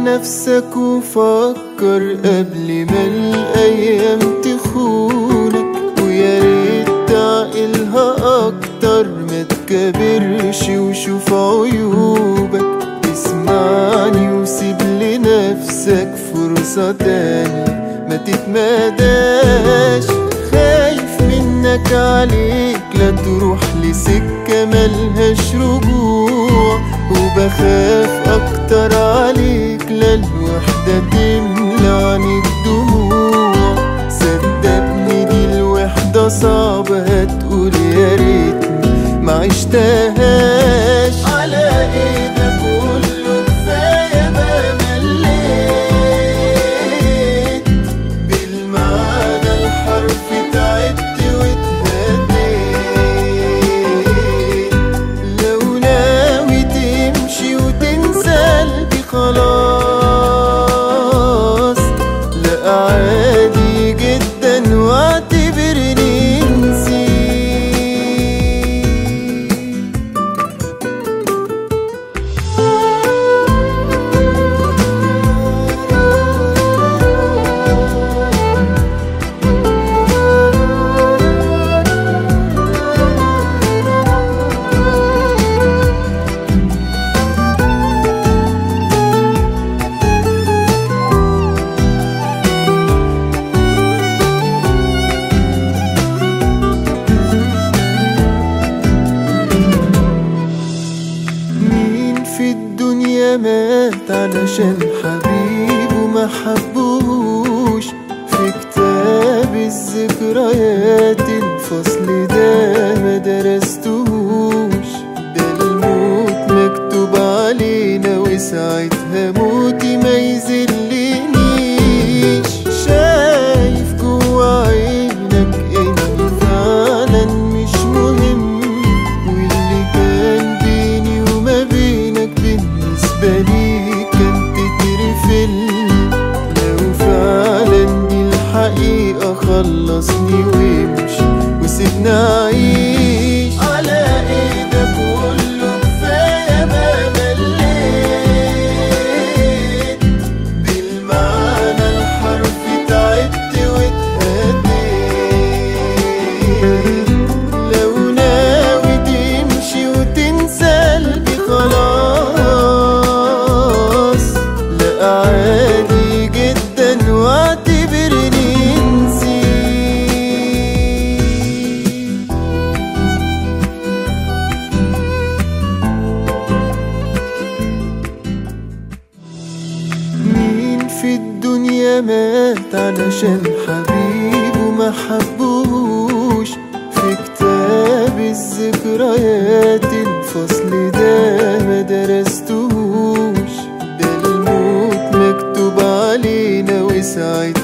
نفسك وفكر قبل ما الأيام تخونك ويا ريت تعقلها أكتر ما تكبرش وشوف عيوبك اسمعني وسيب لنفسك فرصة تانية ما تتمداش خايف منك عليك لا تروح لسكة ملهاش رجوع وبخاف أكتر عليك لا الوحدة تملى عينيك دموع صدقني دي الوحدة صعبة هتقول يا ريتني ما عشتهاش على ايه ده كله كفاية بقى مليت بالمعنى الحرفي تعبت واتهديت لو ناوي تمشي وتنسى قلبي خلاص لا عادي جدا واعتبرني نسيت مين في الدنيا مات علشان حبيبه ما حبوش في كتاب الذكريات الفصل ده ما درستوش ده الموت مكتوب علينا وساعتها موتي ما يذلنيش شايف جوا عينك اني فعلا مش مهم واللي كان بيني وما بينك بالنسبة لي كان تترفل لو فعلا دي الحقيقة خلصني وامشي وسيبني أعيش على ايه ده كله كفاية بقى مليت بالمعنى الحرفي تعبت واتهديت لو ناوي تمشي وتنسى قلبي خلاص لا عادي جدا واعتبرني نسيت مين في الدنيا مات علشان حبيبه ما حبوش في كتاب الذكريات الفصل ده ما درستوش ده الموت مكتوب علينا وساعتها